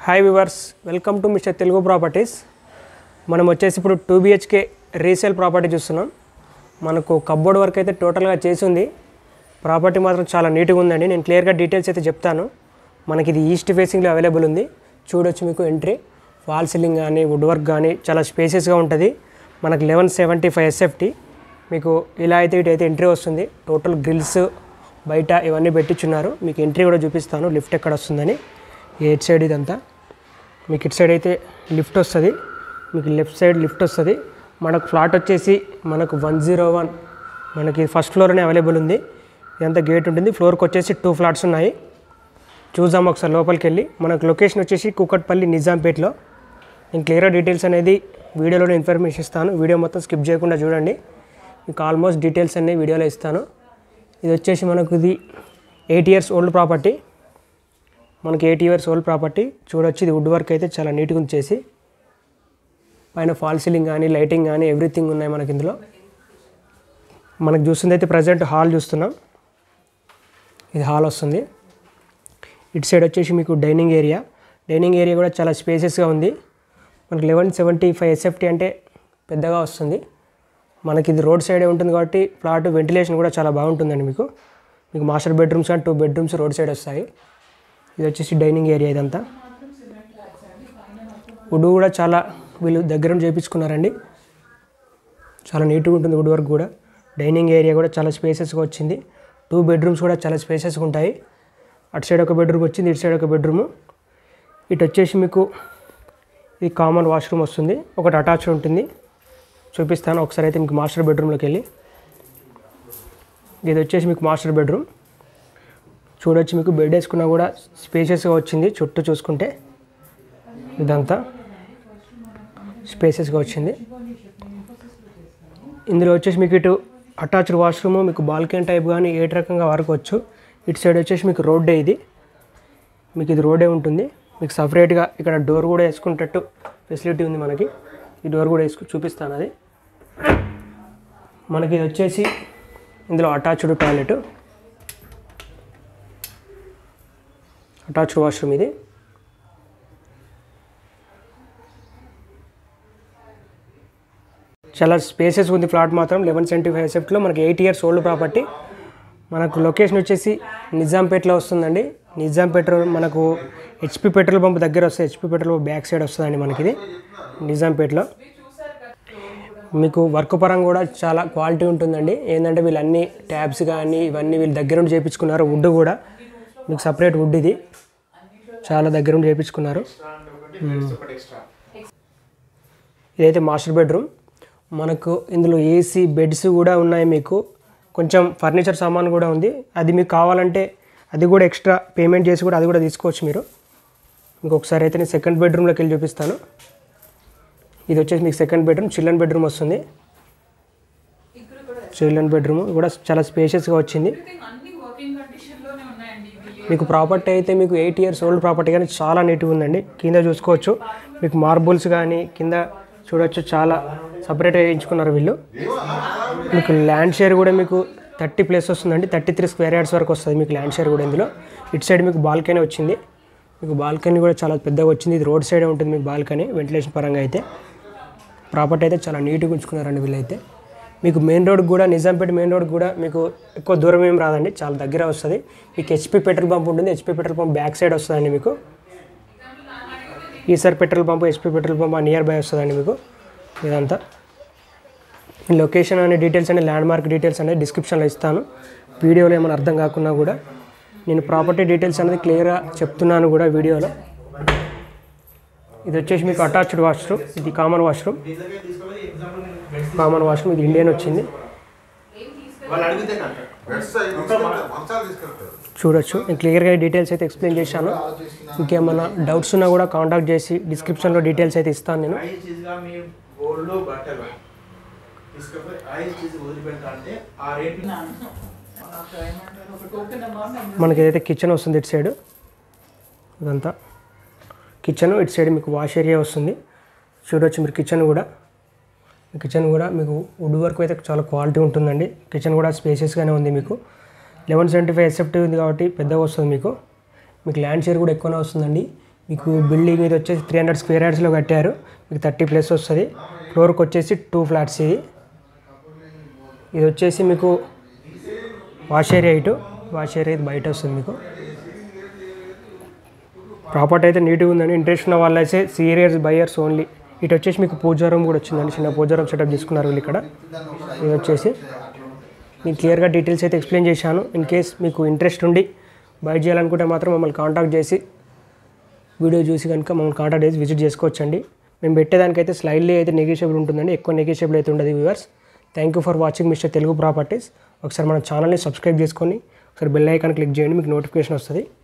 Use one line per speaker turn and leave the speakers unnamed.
hi viewers welcome to mister Telugu properties మనం వచ్చేసి ఇప్పుడు టూ బిహెచ్కే రీసేల్ ప్రాపర్టీ చూస్తున్నాం మనకు కబ్బోర్డ్ వర్క్ అయితే టోటల్గా చేసి ఉంది ప్రాపర్టీ మాత్రం చాలా నీట్గా ఉందండి నేను క్లియర్గా డీటెయిల్స్ అయితే చెప్తాను మనకి ఇది ఈస్ట్ ఫేసింగ్లో అవైలబుల్ ఉంది చూడొచ్చు మీకు ఎంట్రీ వాల్ సీలింగ్ కానీ వుడ్ వర్క్ కానీ చాలా స్పేసెస్గా ఉంటుంది మనకు లెవెన్ సెవెంటీ ఫైవ్ ఎస్ఎఫ్టీ మీకు ఇలా అయితే ఇటు అయితే ఎంట్రీ వస్తుంది టోటల్ గ్రిల్స్ బయట ఇవన్నీ పెట్టించున్నారు మీకు ఎంట్రీ కూడా చూపిస్తాను లిఫ్ట్ ఎక్కడ వస్తుందని ఎయిట్ సైడ్ ఇదంతా మీకు ఇటు సైడ్ అయితే లిఫ్ట్ వస్తుంది మీకు లెఫ్ట్ సైడ్ లిఫ్ట్ వస్తుంది మనకు ఫ్లాట్ వచ్చేసి మనకు వన్ జీరో వన్ మనకి ఫస్ట్ ఫ్లోర్నే అవైలబుల్ ఉంది ఇదంతా గేట్ ఉంటుంది ఫ్లోర్కి వచ్చేసి టూ ఫ్లాట్స్ ఉన్నాయి చూద్దాం ఒకసారి లోపలికి వెళ్ళి మనకు లొకేషన్ వచ్చేసి కూకట్పల్లి నిజాంపేట్లో నేను క్లియర్గా డీటెయిల్స్ అనేది వీడియోలో ఇన్ఫర్మేషన్ ఇస్తాను వీడియో మొత్తం స్కిప్ చేయకుండా చూడండి మీకు ఆల్మోస్ట్ డీటెయిల్స్ అన్నీ వీడియోలో ఇస్తాను ఇది వచ్చేసి మనకు ఇది ఎయిట్ ఇయర్స్ ఓల్డ్ ప్రాపర్టీ మనకి ఎయిట్ ఇయర్స్ ఓల్డ్ ప్రాపర్టీ చూడొచ్చు ఇది వుడ్ వర్క్ అయితే చాలా నీట్గా ఉంచేసి పైన ఫాల్ సీలింగ్ కానీ లైటింగ్ కానీ ఎవ్రీథింగ్ ఉన్నాయి మనకి ఇందులో మనకు చూస్తుంది అయితే ప్రజెంట్ హాల్ చూస్తున్నాం ఇది హాల్ వస్తుంది ఇటు సైడ్ వచ్చేసి మీకు డైనింగ్ ఏరియా డైనింగ్ ఏరియా కూడా చాలా స్పేసెస్గా ఉంది మనకి లెవెన్ సెవెంటీ ఫైవ్ ఎస్ఎఫ్టీ అంటే పెద్దగా వస్తుంది మనకి ఇది రోడ్ సైడే ఉంటుంది కాబట్టి ఫ్లాట్ వెంటిలేషన్ కూడా చాలా బాగుంటుందండి మీకు మీకు master bedrooms and two bedrooms road side వస్తాయి ఇది వచ్చేసి డైనింగ్ ఏరియా ఇదంతా వుడ్ కూడా చాలా వీళ్ళు దగ్గర నుండి చేయించుకున్నారండి చాలా నీట్గా ఉంటుంది వుడ్ వర్క్ కూడా డైనింగ్ ఏరియా కూడా చాలా స్పేసెస్గా వచ్చింది టూ బెడ్రూమ్స్ కూడా చాలా స్పేసెస్గా ఉంటాయి అటు సైడ్ ఒక బెడ్రూమ్ వచ్చింది ఇటు సైడ్ ఒక బెడ్రూము ఇటు వచ్చేసి మీకు ఇది కామన్ వాష్రూమ్ వస్తుంది ఒకటి అటాచ్డ్ ఉంటుంది చూపిస్తాను ఒకసారి అయితే మీకు మాస్టర్ బెడ్రూమ్లోకి వెళ్ళి ఇది వచ్చేసి మీకు మాస్టర్ బెడ్రూమ్ చూడొచ్చు మీకు బెడ్ వేసుకున్నా కూడా స్పేసెస్గా వచ్చింది చుట్టూ చూసుకుంటే ఇదంతా స్పేసెస్గా వచ్చింది ఇందులో వచ్చేసి మీకు ఇటు అటాచ్డ్ వాష్రూమ్ మీకు బాల్కనీ టైప్ కానీ ఏ రకంగా వాడుకోవచ్చు ఇటు సైడ్ వచ్చేసి మీకు రోడ్డే ఇది మీకు ఇది రోడ్డే ఉంటుంది మీకు సపరేట్గా ఇక్కడ డోర్ కూడా వేసుకునేటట్టు ఫెసిలిటీ ఉంది మనకి ఈ డోర్ కూడా వేసుకు చూపిస్తాను అది మనకి ఇది వచ్చేసి ఇందులో అటాచ్డ్ టాయిలెట్ అటాచ్డ్ వాష్రూమ్ ఇది చాలా స్పేసెస్ ఉంది ఫ్లాట్ మాత్రం లెవెన్ సెవెంటీ ఫైవ్ ఎసెప్ట్లో మనకి ఎయిట్ ఇయర్స్ ఓల్డ్ ప్రాపర్టీ మనకు లొకేషన్ వచ్చేసి నిజాంపేటలో వస్తుందండి నిజాంపేట మనకు హెచ్పి పెట్రోల్ పంప్ దగ్గర వస్తుంది HP petrol pump back side వస్తుందండి మనకి ఇది నిజాంపేటలో మీకు వర్క్ పరంగా కూడా చాలా క్వాలిటీ ఉంటుందండి ఏంటంటే వీళ్ళు అన్ని ట్యాబ్స్ కానీ ఇవన్నీ వీళ్ళు దగ్గర నుండి చేయించుకున్నారు వుడ్ కూడా మీకు సపరేట్ వుడ్ ఇది చాలా దగ్గర నుండి చేయించుకున్నారు ఇదైతే మాస్టర్ బెడ్రూమ్ మనకు ఇందులో ఏసీ బెడ్స్ కూడా ఉన్నాయి మీకు కొంచెం ఫర్నిచర్ సామాన్ కూడా ఉంది అది మీకు కావాలంటే అది కూడా ఎక్స్ట్రా పేమెంట్ చేసి కూడా అది కూడా తీసుకోవచ్చు మీరు మీకు ఒకసారి అయితే నేను సెకండ్ బెడ్రూమ్లోకి వెళ్ళి చూపిస్తాను ఇది వచ్చేసి మీకు సెకండ్ బెడ్రూమ్ చిల్డ్రన్ బెడ్రూమ్ వస్తుంది చిల్డ్రన్ బెడ్రూమ్ కూడా చాలా స్పేషియస్గా వచ్చింది
అన్ని వర్కింగ్ కండిషన్ లోనే ఉన్నాయండి ఇవి
మీకు ప్రాపర్టీ అయితే మీకు ఎయిట్ ఇయర్స్ ఓల్డ్ ప్రాపర్టీ కానీ చాలా నీట్గా ఉందండి కింద చూసుకోవచ్చు మీకు మార్బుల్స్ కానీ కింద చూడొచ్చు చాలా సపరేట్గా వేయించుకున్నారు వీళ్ళు మీకు ల్యాండ్ షేర్ కూడా మీకు థర్టీ ప్లేస్ వస్తుందండి థర్టీ త్రీ స్క్వేర్ యార్డ్స్ వరకు వస్తుంది మీకు ల్యాండ్ షేర్ కూడా ఇందులో ఇటు సైడ్ మీకు బాల్కనీ వచ్చింది మీకు బాల్కనీ కూడా చాలా పెద్దగా వచ్చింది ఇది రోడ్ సైడే ఉంటుంది మీకు బాల్కనీ వెంటిలేషన్ పరంగా అయితే ప్రాపర్టీ అయితే చాలా నీట్గా ఉంచుకున్నారండి వీళ్ళైతే మీకు మెయిన్ రోడ్ కూడా నిజాంపేట మెయిన్ రోడ్ కూడా మీకు ఎక్కువ దూరం ఏం రాదండి చాలా దగ్గర వస్తుంది మీకు హెచ్పి పెట్రోల్ పంప్ ఉంటుంది HP petrol pump back side వస్తుందండి మీకు ఈసారి petrol pump HP petrol pump near by వస్తుందండి మీకు ఇదంతా లొకేషన్ అనే డీటెయిల్స్ అనే ల్యాండ్ మార్క్ డీటెయిల్స్ అనేది డిస్క్రిప్షన్లో ఇస్తాను వీడియోలో ఏమైనా అర్థం కాకున్నా కూడా నేను ప్రాపర్టీ డీటెయిల్స్ అనేది క్లియర్గా చెప్తున్నాను కూడా వీడియోలో ఇది వచ్చేసి మీకు అటాచ్డ్ వాష్రూమ్ ఇది కామన్ వాష్రూమ్ కామన్ వాష్రూమ్ ఇది ఇండియన్ వచ్చింది
వాళ్ళు అడిగితే కంట
మంచాలు తీసుకెళ్తారు
చూడొచ్చు నేను క్లియర్గా డీటెయిల్స్ అయితే ఎక్స్ప్లెయిన్ చేశాను ఇంకేమైనా డౌట్స్ ఉన్నా కూడా కాంటాక్ట్ చేసి డిస్క్రిప్షన్లో డీటెయిల్స్ అయితే ఇస్తాను నేను
ఐస్ చీజ్గా మీ గోల్డ్ బట్టలు తీసుకపోయి ఐస్ చీజ్ వదిలిపెడతా అంటే ఆ రేట్
నాకు ఏమంటారు ఒక టోకెన్ అమౌంట్
మనకి ఏదైతే కిచెన్ వస్తుంది ఇటు సైడ్ ఇదంతా కిచెన్ ఇటు సైడ్ మీకు వాష్ ఏరియా వస్తుంది చూడొచ్చు మీరు కిచెన్ కూడా కిచెన్ కూడా మీకు వుడ్ వర్క్ అయితే చాలా క్వాలిటీ ఉంటుందండి కిచెన్ కూడా స్పేసెస్గానే ఉంది మీకు లెవెన్ సెవెంటీ ఫైవ్ ఎస్ఎఫ్టీ ఉంది కాబట్టి పెద్దగా వస్తుంది మీకు మీకు ల్యాండ్ షేర్ కూడా ఎక్కువనే వస్తుందండి మీకు బిల్డింగ్ ఇది వచ్చేసి త్రీ హండ్రెడ్ స్క్వేర్ యార్డ్స్లో కట్టారు మీకు థర్టీ ప్లస్ వస్తుంది ఫ్లోర్కి వచ్చేసి టూ ఫ్లాట్స్ ఇది ఇది వచ్చేసి మీకు వాష్ ఏరియా ఇటు వాష్ ఏరియా ఇది బయట వస్తుంది మీకు ప్రాపర్టీ అయితే నీట్గా ఉందండి ఇంట్రెస్ట్ ఉన్న వాళ్ళు అయితే సీరియర్స్ బయర్స్ ఓన్లీ ఇటు వచ్చేసి మీకు పూజా రూమ్ కూడా వచ్చిందండి చిన్న పూజా రూమ్ సెటప్ తీసుకున్నారు వీళ్ళు ఇక్కడ ఇది వచ్చేసి మీకు క్లియర్గా డీటెయిల్స్ అయితే ఎక్స్ప్లెయిన్ చేశాను ఇన్ కేస్ మీకు ఇంట్రెస్ట్ ఉండి బై చేయాలనుకుంటే మాత్రం మమ్మల్ని కాంటాక్ట్ చేసి వీడియో చూసి కనుక మమ్మల్ని కాంటాక్ట్ చేసి విజిట్ చేసుకోవచ్చండి మేము పెట్టేదానికైతే స్లైడ్లీ అయితే నెగోషియబుల్ ఉంటుందండి ఎక్కువ నెగోషియబుల్ అయితే ఉండదు viewers thank you for watching mister Telugu properties ఒకసారి మన ఛానల్ని సబ్స్క్రైబ్ చేసుకొని ఒకసారి బెల్ ఐకాన్ క్లిక్ చేయండి మీకు నోటిఫికేషన్ వస్తుంది